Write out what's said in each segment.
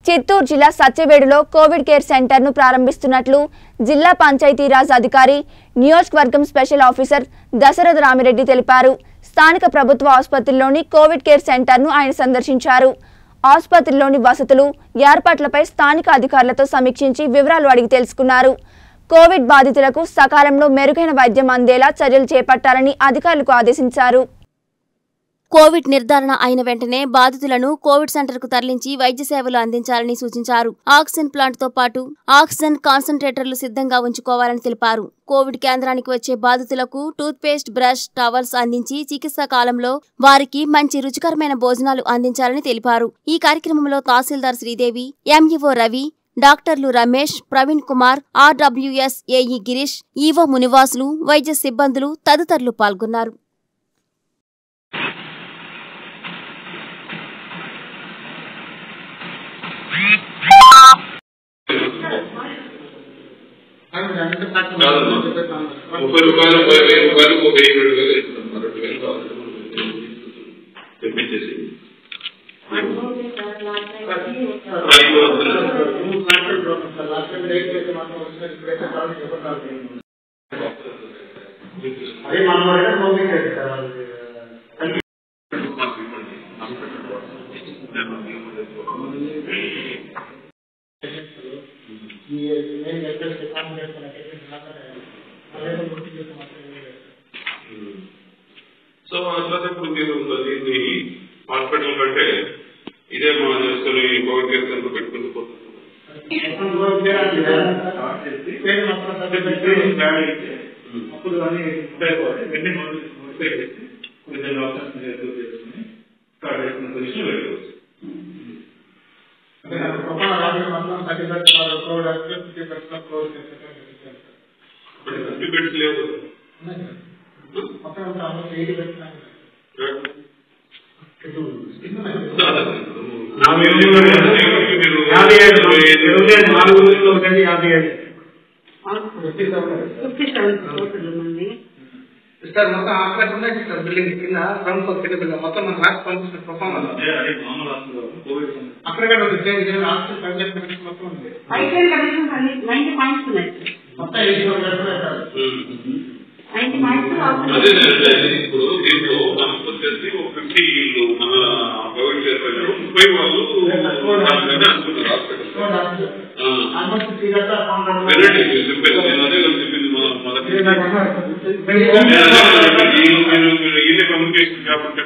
చిత్తూరు జిల్లా సత్యవేడులో Covid care సెంటర్ను ప్రారంభిస్తున్నట్లు జిల్లా పంచాయతీరాజ్ అధికారి నియోజకవర్గం స్పెషల్ ఆఫీసర్ దశరథ రామిరెడ్డి తెలిపారు స్థానిక ప్రభుత్వ ఆసుపత్రిలోని కోవిడ్ కేర్ సెంటర్ను ఆయన సందర్శించారు ఆసుపత్రిలోని వసతులు ఏర్పాట్లపై స్థానిక అధికారులతో సమీక్షించి వివరాలు అడిగి తెలుసుకున్నారు కోవిడ్ బాధితులకు సకాలంలో మెరుగైన వైద్యం అందేలా చర్యలు చేపట్టాలని అధికారులకు ఆదేశించారు కోవిడ్ నిర్ధారణ అయిన వెంటనే బాధితులను కోవిడ్ సెంటర్కు తరలించి వైద్య సేవలు అందించాలని సూచించారు ఆక్సిజన్ ప్లాంట్ తో పాటు ఆక్సిజన్ కాన్సన్ట్రేటర్లు సిద్ధంగా ఉంచుకోవాలని తెలిపారు కోవిడ్ కేంద్రానికి వచ్చే బాధితులకు టూత్ పేస్ట్ బ్రష్ టవల్స్ అందించి చికిత్సా కాలంలో వారికి మంచి రుచికరమైన భోజనాలు అందించాలని తెలిపారు ఈ కార్యక్రమంలో తహసీల్దార్ శ్రీదేవి ఎంఈఓ రవి డాక్టర్లు Ramesh Praveen Kumar RWS AE Girish EO Munivasulu వైద్య సిబ్బందులు తదితరులు పాల్గొన్నారు కాదమ్మా ముప్పై రూపాయలు ముప్పై వేల రూపాయలు ఒక వెయ్యి రెండు వేలు ఇస్తాం మరి రెండు వేలు కావాలి తెప్పించేసి ఐదు వందలు అదే మన వరకు పంపించండి సార్ వాళ్ళకి. మాకు ఇవ్వండి. హాస్పిటల్ వాడు. ఈ నేను చెప్పేసి కామెంట్ చేస్తున్నా చెప్పేసి మాత్రమే అదే గుర్తు చేసి మాత్రమే సో అట్లా ఇప్పుడు మీరు దీన్ని హాస్పిటల్ కంటే ఇదే మా చేసుకుని కోవిడ్ కేర్ సెంటర్ పెట్టుకుంటూ పోతుంది మొత్తం దూరం చేయాలి కదా. పేరు మొత్తం సబ్జెక్ట్ అప్పుడు అన్ని ఉపయోగపడి వెంటనే నోటీస్ నోటిఫై చేసి కొన్ని ఆప్షన్స్ ఎదురు చేసుకుని స్టార్ట్ చేసిన పొజిషన్ వెళ్ళవచ్చు అంటే నాకు ప్రమాణ రాజు మొత్తం thirty percent crore fifty percent crore చేసేటట్టు చేశారు సార్. ఇప్పుడు ఫిఫ్టీ బెడ్స్ లేవు ఉన్నాయి సార్. మొత్తం అంతా ఆల్మోస్ట్ ఎయిటీ పర్సెంట్ యాభై ఏడు ఇరవై ఐదు నాలుగు రోజుల్లో ఒకటి యాభై ఏడు fifty seven fifty seven total మంది సార్ మొత్తం అక్కడ ఉన్నాయి సార్ బిల్డింగ్ కింద గ్రౌండ్ ఫ్లోర్ కింద బిల్డింగ్ మొత్తం మన రాసి పంపిస్తున్న పర్ఫార్మెన్స్ అదే అదే మామూలు హాస్పిటల్ కోవిడ్ సంబంధించి అక్కడ కూడా ఉంది సేమ్ ఇదే హాస్టల్ సబ్జెక్ట్ మొత్తం ఉంది ఐటీఎల్ కండిషన్స్ అన్ని నైన్టీ పాయింట్స్ ఉన్నాయి మొత్తం eighty four percent sir ninety points అదే అదే ఇప్పుడు దీంట్లో మనకు వచ్చేసి ఒక ఫిఫ్టీ మన కోవిడ్ చేస్తారు ముప్పై వాళ్ళు దానికన్నా అనుకున్నారు హాస్పిటల్ ఆల్మోస్ట్ త్రీ గంటల వినండి మీరు చెప్పేది నేను అదే కదా చెప్పింది మొ- మొదటి నేను అదే ఫౌండర్ కదా చెప్పింది. మీరు మీరు ఈయన కమ్యూనికేషన్ కాబట్టి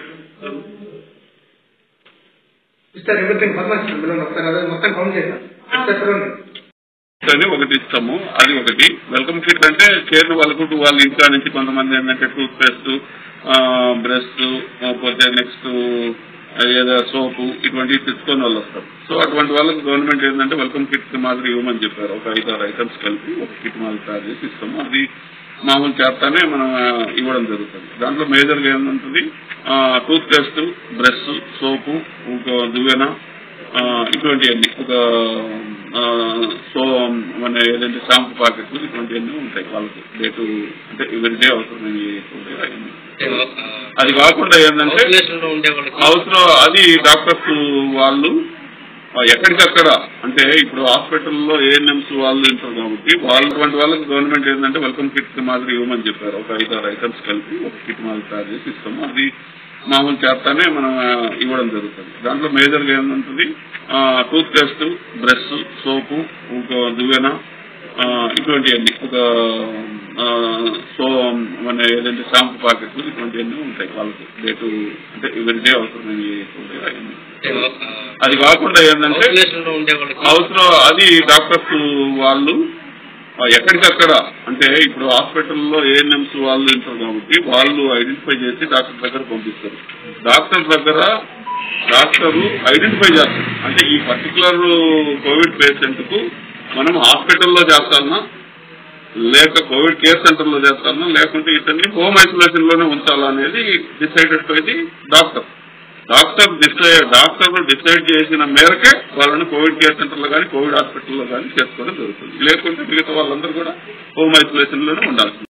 సార్ ఎవ్రీథింగ్ పర్ఫార్మెన్స్ బిల్డింగ్ ఒకసారి అదే మొత్తం కౌంట్ చేశాను చెప్పండి అని ఒకటి ఇస్తాము అది ఒకటి వెల్కమ్ కిట్ అంటే కేర్ వాళ్ళకు వాళ్ళ ఇంట్లో నుంచి కొంతమంది ఏంటంటే టూత్ పేస్ట్ బ్రష్ పోతే నెక్స్ట్ ఏదో సోపు ఇటువంటివి తెచ్చుకొని వాళ్ళు వస్తారు సో అటువంటి వాళ్ళకి గవర్నమెంట్ ఏంటంటే వెల్కమ్ కిట్ మాదిరి ఇవ్వమని చెప్పారు ఒక ఐదు ఆరు ఐటమ్స్ కలిపి ఒక కిట్ మాదిరి తయారు చేసి ఇస్తాము అది మామూలు చేస్తానే మనం ఆ, ఇవ్వడం జరుగుతుంది దాంట్లో మేజర్గా ఏముంటుంది టూత్ పేస్ట్ బ్రష్ సోపు ఒక దువ్వెన ఆ, ఇటువంటివన్నీ ఒక ఆ, సో మన ఏదంటే షాంపూ పాకెట్లు ఇటువంటివన్నీ ఉంటాయి వాళ్ళకి డేటు అంటే ఎవరి డే అవసరమయ్యే ఉంటాయి అవన్నీ. అది కాకుండా ఏంటంటే ఉండే వాళ్ళకి అవసరం అది డాక్టర్స్ వాళ్ళు ఆ, ఎక్కడికక్కడ అంటే ఇప్పుడు హాస్పిటల్లో ఏఎన్ఎంస్ వాళ్ళు ఉంటారు కాబట్టి వాళ్ళటువంటి వాళ్ళకి గవర్నమెంట్ ఏంటంటే వెల్కమ్ కిట్ మాదిరి ఇవ్వమని చెప్పారు ఒక ఐదు ఆరు ఐటమ్స్ కలిపి ఒక కిట్ మాదిరి తయారు చేసి ఇస్తాము అది మామూలు చేస్తానే మనం ఆ, ఇవ్వడం జరుగుతుంది దాంట్లో మేజర్గా ఏముంటుంది టూత్ పేస్ట్ బ్రష్ సోపు ఒక దువ్వెన ఆ, ఇటువంటివన్నీ ఒక ఆ, సో మన ఏదంటే షాంపూ పాకెట్లు ఇటువంటివన్నీ ఉంటాయి వాళ్ళకి డేటు అంటే ఎవరి డే అవసరమయ్యే ఉంటాయి అవన్నీ. అది కాకుండా ఏంటంటే ఉండే వాళ్ళకి అవసరం అది డాక్టర్స్ వాళ్ళు ఆ, ఎక్కడికక్కడ అంటే ఇప్పుడు హాస్పిటల్లో ఏఎన్ఎంస్ వాళ్ళు ఉంటారు కాబట్టి వాళ్ళు ఐడెంటిఫై చేసి డాక్టర్ దగ్గర పంపిస్తారు డాక్టర్ దగ్గర డాక్టర్ ఐడెంటిఫై చేస్తారు అంటే ఈ పర్టికులర్ కోవిడ్ పేషెంట్ కు మనం హాస్పిటల్లో చేస్తామా లేక కోవిడ్ కేర్ సెంటర్ లో చేస్తామా లేకుంటే ఇతన్ని హోమ్ ఐసోలేషన్ లోనే ఉంచాలా అనేది decided by the doctor doctor decide doctor decide చేసిన మేరకే వాళ్ళని కోవిడ్ కేర్ సెంటర్ లో కానీ కోవిడ్ హాస్పిటల్లో కానీ చేసుకోవడం జరుగుతుంది లేకుంటే మిగతా వాళ్ళందరూ కూడా హోమ్ ఐసోలేషన్ లోనే ఉండాల్సింది